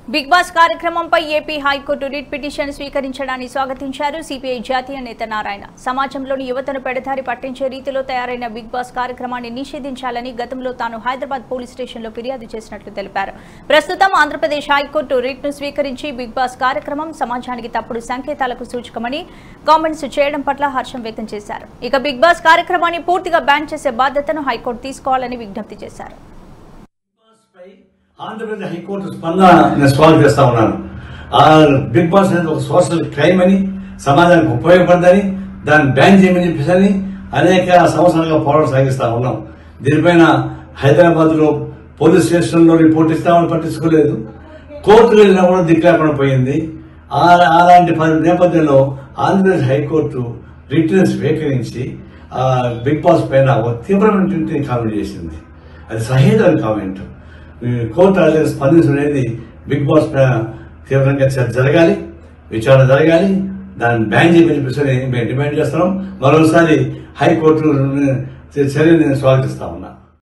big boss కార్యక్రమంపై AP high court writ petition స్వీకరించడాన్ని స్వాగతించారు సిపిఐ జాతీయ నేత నారాయణ సమాజంలోని యువతను పెడదారి పట్టించే రీతిలో తయారైన బిగ్ బాస్ కార్యక్రమాన్ని నిషేధించాలని గతంలో తాను హైదరాబాద్ పోలీస్ స్టేషన్లో ఫిర్యాదు చేసినట్లు తెలిపారు ప్రస్తుతం ఆంధ్రప్రదేశ్ హైకోర్టు రిట్ను స్వీకరించి బిగ్ బాస్ కార్యక్రమం సమాజానికి తప్పుడు సంకేతాలకు సూచకమని కామెంట్స్ చేయడం పట్ల హర్షం వ్యక్తం చేశారు ఇక బిగ్ బాస్ కార్యక్రమాన్ని పూర్తిగా బ్యాన్ చేసే బాధ్యతను హైకోర్టు తీసుకోవాలని విజ్ఞప్తి చేశారు పై ఆంధ్రప్రదేశ్ హైకోర్టు స్పందన నేను స్వాగతిస్తా ఉన్నాను ఆ బిగ్ బాస్ అనేది ఒక సోషల్ క్రైమ్ అని సమాజానికి ఉపయోగపడదని దాన్ని బ్యాన్ చేయమని చెప్పేసి అనేక సంవత్సరాలుగా పోరాటం సాగిస్తా ఉన్నాం దీనిపైన హైదరాబాద్ లో పోలీస్ స్టేషన్ లో రిపోర్ట్ ఇస్తామని పట్టించుకోలేదు కోర్టుకు వెళ్ళినా కూడా దిక్కు లేకుండా పోయింది ఆ- అలాంటి పరి- నేపథ్యంలో ఆంధ్రప్రదేశ్ హైకోర్టు రిటర్న్ స్వీకరించి ఆ బిగ్ బాస్ పైన ఒక తీవ్రమైనటువంటి కామెంట్ చేసింది అది సహేతుల కామెంట్ ఈ కోర్టు అదే స్పందించడం అనేది బిగ్ బాస్ పైన తీవ్రంగా చర్చ జరగాలి విచారణ జరగాలి దాన్ని బ్యాన్ చేయమని చెప్పేసి మేము డిమాండ్ చేస్తున్నాం మరోసారి హైకోర్టు చర్యని స్వాగతిస్తా ఉన్నా